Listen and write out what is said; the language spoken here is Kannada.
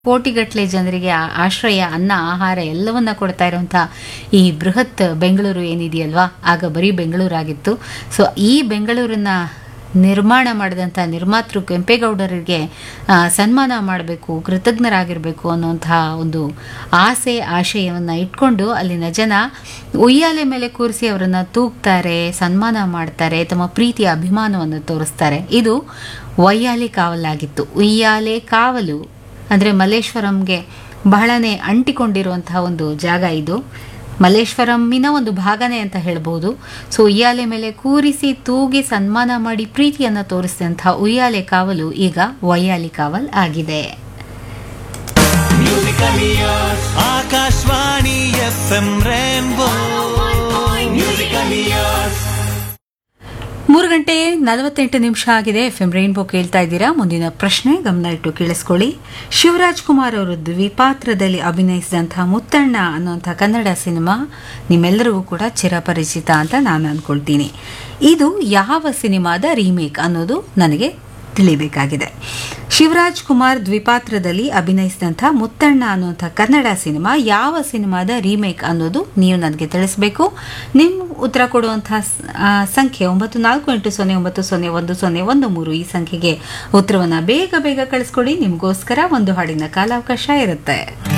ಕೋಟಿಗಟ್ಟಲೆ ಜನರಿಗೆ ಆ- ಆಶ್ರಯ ಅನ್ನ ಆಹಾರ ಎಲ್ಲವನ್ನ ಕೊಡ್ತಾ ಇರುವಂಥ ಈ ಬೃಹತ್ ಬೆಂಗಳೂರು ಏನಿದೆಯಲ್ವಾ ಆಗ ಬರೀ ಬೆಂಗಳೂರಾಗಿತ್ತು ಸೊ ಈ ಬೆಂಗಳೂರನ್ನ ನಿರ್ಮಾಣ ಮಾಡಿದಂಥ ನಿರ್ಮಾತೃ ಕೆಂಪೇಗೌಡರಿಗೆ ಆ, ಸನ್ಮಾನ ಮಾಡಬೇಕು ಕೃತಜ್ಞರಾಗಿರಬೇಕು ಅನ್ನುವಂತಹ ಒಂದು ಆಸೆ ಆಶಯವನ್ನು ಇಟ್ಕೊಂಡು ಅಲ್ಲಿನ ಜನ ಉಯ್ಯಾಲೆ ಮೇಲೆ ಕೂರಿಸಿ ಅವರನ್ನು ತೂಗ್ತಾರೆ ಸನ್ಮಾನ ಮಾಡ್ತಾರೆ ತಮ್ಮ ಪ್ರೀತಿಯ ಅಭಿಮಾನವನ್ನು ತೋರಿಸ್ತಾರೆ ಇದು ವಯ್ಯಾಲಿ ಕಾವಲಾಗಿತ್ತು ಉಯ್ಯಾಲೆ ಕಾವಲು ಅಂದರೆ ಮಲ್ಲೇಶ್ವರಂಗೆ ಬಹಳನೇ ಅಂಟಿಕೊಂಡಿರುವಂತಹ ಒಂದು ಜಾಗ ಇದು ಮಲ್ಲೇಶ್ವರಮ್ಮಿನ ಒಂದು ಭಾಗನೇ ಅಂತ ಹೇಳ್ಬೋದು ಸೊ ಉಯ್ಯಾಲೆ ಮೇಲೆ ಕೂರಿಸಿ ತೂಗಿ ಸನ್ಮಾನ ಮಾಡಿ ಪ್ರೀತಿಯನ್ನು ತೋರಿಸಿದಂತಹ ಉಯ್ಯಾಲೆ ಕಾವಲು ಈಗ ವಯ್ಯಾಲಿ ಕಾವಲ್ ಆಗಿದೆ Akashvani F M rainbow musical years ಮೂರು ಗಂಟೆ ನಲವತ್ತೆಂಟು ನಿಮಿಷ ಆಗಿದೆ ಎಫ್ ಎಂ ರೈನ್ಬೋ ಕೇಳ್ತಾ ಇದ್ದೀರಾ ಮುಂದಿನ ಪ್ರಶ್ನೆ ಗಮನ ಇಟ್ಟು ಕೇಳಿಸ್ಕೊಳ್ಳಿ ಶಿವರಾಜ್ ಕುಮಾರ್ ಅವರು ದ್ವಿಪಾತ್ರದಲ್ಲಿ ಅಭಿನಯಿಸಿದಂತಹ ಮುತ್ತಣ್ಣ ಅನ್ನುವಂಥ ಕನ್ನಡ ಸಿನಿಮಾ ನಿಮ್ಮೆಲ್ಲರಿಗೂ ಕೂಡ ಚಿರಪರಿಚಿತ ಅಂತ ನಾನು ಅಂದ್ಕೊಳ್ತೀನಿ ಇದು ಯಾವ ಸಿನಿಮಾದ ರೀಮೇಕ್ ಅನ್ನೋದು ನನಗೆ ತಿಳಿಬೇಕಾಗಿದೆ ಶಿವರಾಜ್ ಕುಮಾರ್ ದ್ವಿಪಾತ್ರದಲ್ಲಿ ಅಭಿನಯಿಸಿದಂಥ ಮುತ್ತಣ್ಣ ಅನ್ನುವಂಥ ಕನ್ನಡ ಸಿನಿಮಾ ಯಾವ ಸಿನಿಮಾದ ರೀಮೇಕ್ ಅನ್ನೋದು ನೀವು ನನಗೆ ತಿಳಿಸ್ಬೇಕು ನಿಮ್ಮ ಉತ್ತರ ಕೊಡುವಂತಹ ಸ- ಆ, ಸಂಖ್ಯೆ ಒಂಬತ್ತು ನಾಲ್ಕು ಎಂಟು ಸೊನ್ನೆ ಒಂಬತ್ತು ಸೊನ್ನೆ ಒಂದು ಸೊನ್ನೆ ಒಂದು ಮೂರು ಈ ಸಂಖ್ಯೆಗೆ ಉತ್ತರವನ್ನು ಬೇಗ ಬೇಗ ಕಳಿಸ್ಕೊಡಿ ನಿಮಗೋಸ್ಕರ ಒಂದು ಹಾಡಿನ ಕಾಲಾವಕಾಶ ಇರುತ್ತೆ